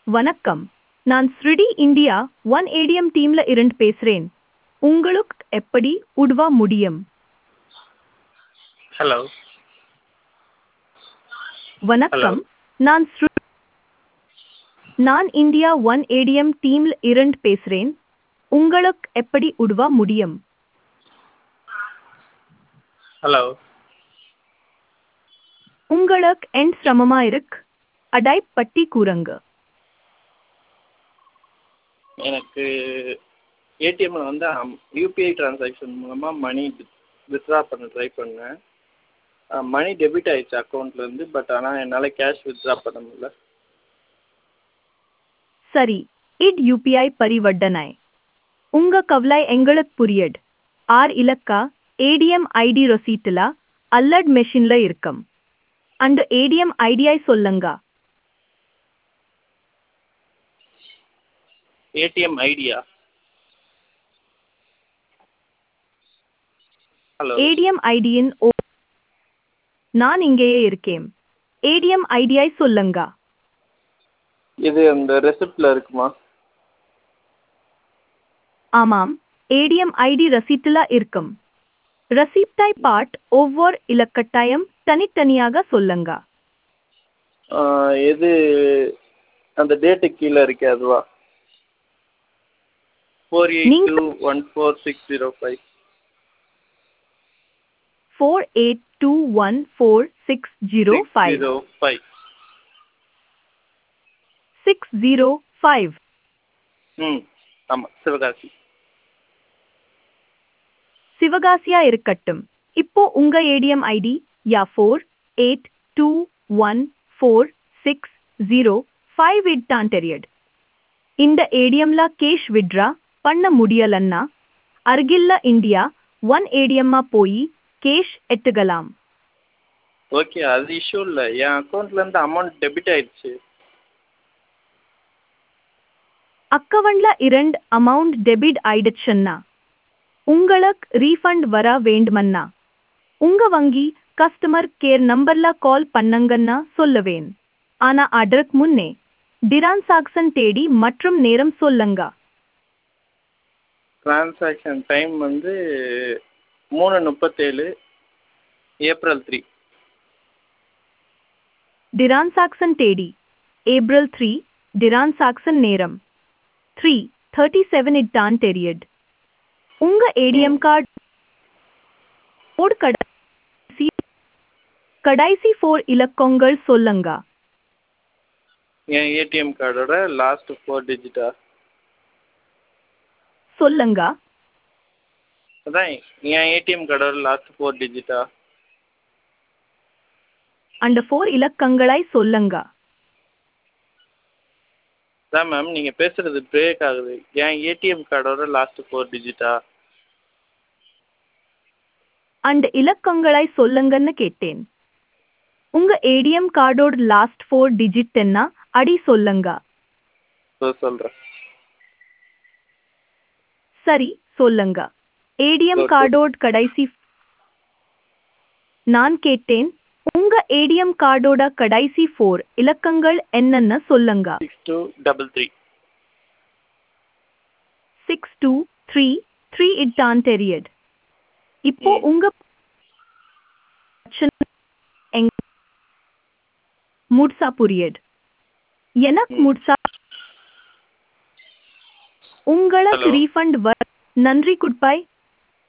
வணக்கம் நான் ஸ்ரிடி India one ATM டீம்ல இருந்து பேசுறேன் உங்களுக்கு எப்படி உதவ முடியும் ஹலோ வணக்கம் நான் ஸ்ரு நான் இந்தியா ஒன் ஏடிஎம் டீம்ல இருந்து பேசுறேன் உங்களுக்கு எப்படி உதவ முடியும் ஹலோ உங்களுக்கு என் சிரமமா இருக்கு அடை பட்டி கூறுங்க எனக்கு ஏடிஎம்ல வந்து யூபிஐ டிரான்சாக்ஷன் மூலமாக மணி வித்ட்ரா பண்ண ட்ரை பண்ணேன் மணி டெபிட் ஆயிடுச்சு அக்கௌண்ட்லேருந்து பட் ஆனால் என்னால் கேஷ் வித்ட்ரா பண்ண முடியல சரி இட் யூபிஐ பரிவர்த்தனை உங்க கவலை எங்களுக்கு புரியட் ஆர் இலக்கா ஏடிஎம் ஐடி ரசீட்டுல அல்லட் மெஷின்ல இருக்கும் அந்த ஏடிஎம் ஐடியை சொல்லுங்க ஏடிஎம் ஐடியா ஹலோ ஏடிஎம் ஐடியின் ஓ நான் இங்கேயே இருக்கேன் ஏடிஎம் ஐடியை சொல்லுங்க இது அந்த ரெசிப்டில் இருக்குமா ஆமாம் ஏடிஎம் ஐடி ரசீட்டுல இருக்கும் ரசீப்டை பாட் ஒவ்வொரு இலக்கட்டாயம் தனித்தனியாக சொல்லுங்க ஆ, எது அந்த டேட்டு கீழே இருக்கே அதுவா ஃபோர் எயிட் நீங்க- two one four six zero five four eight two one four six zero five zero five six zero five ம் ஆமாம் சிவகாசி சிவகாசியா இருக்கட்டும் இப்போ உங்க ஏடிஎம் ஐடி யா four eight two one four six zero five இட்டான் தெரியுது இந்த ஏடிஎம்ல கேஷ் விட்ரா பண்ண முடியலன்னா அருகில்ல இந்தியா ஒன் ஏடிஎம்மா போய் கேஷ் எட்டுகலாம் ஓகே அது இஷ்யூ இல்லை என் அக்கௌண்ட்லேருந்து அமௌண்ட் டெபிட் ஆயிடுச்சு அக்கவுண்ட்ல இரண்டு அமௌண்ட் டெபிட் ஆயிடுச்சுன்னா உங்களுக்கு ரீஃபண்ட் வர வேண்டுமன்னா உங்க வங்கி கஸ்டமர் கேர் நம்பர்ல கால் பண்ணுங்கன்னா சொல்லுவேன் ஆனா அதற்கு முன்னே டிரான்சாக்சன் தேடி மற்றும் நேரம் சொல்லுங்க ட்ரான்சாக்ஷன் டைம் வந்து மூணு முப்பத்தேழு ஏப்ரல் த்ரீ டிரான்சாக்சன் தேடி ஏப்ரல் த்ரீ டிரான்சாக்சன் நேரம் த்ரீ தேர்ட்டி செவன் இட்டான் தெரியுது உங்க ஏடிஎம் கார்டு கோட் கடைசி கடைசி ஃபோர் இலக்கங்கள் சொல்லுங்க என் ஏடிஎம் கார்டோட லாஸ்ட் ஃபோர் டிஜிட்டா சொல்லுங்க அதான் என் ஏடிஎம் கார்டோட லாஸ்ட் ஃபோர் டிஜிட்டா அந்த ஃபோர் இலக்கங்களை சொல்லுங்க அதான் மேம் நீங்கள் பேசுகிறது பிரேக் ஆகுது என் ஏடிஎம் கார்டோட லாஸ்ட் ஃபோர் டிஜிட்டா அந்த இலக்கங்களை சொல்லுங்கன்னு கேட்டேன் உங்க ஏடிஎம் கார்டோட லாஸ்ட் ஃபோர் டிஜிட் என்ன அடி சொல்லுங்க ஸோ சொல்கிறேன் சரி சொல்லுங்க ஏடிஎம் Okay. கார்டோட கடைசி நான் கேட்டேன் உங்க ஏடிஎம் கார்டோட கடைசி ஃபோர் இலக்கங்கள் என்னன்னு சொல்லுங்க six two double three six two three three இட்டான் தெரியுது இப்போ ம். உங்க பிரச்சனை எங்க- முட்சா புரியுது எனக்கு ம். முட்சா உங்களுக்கு Hello. ரீஃபண்ட் வர நன்றி குட்பாய்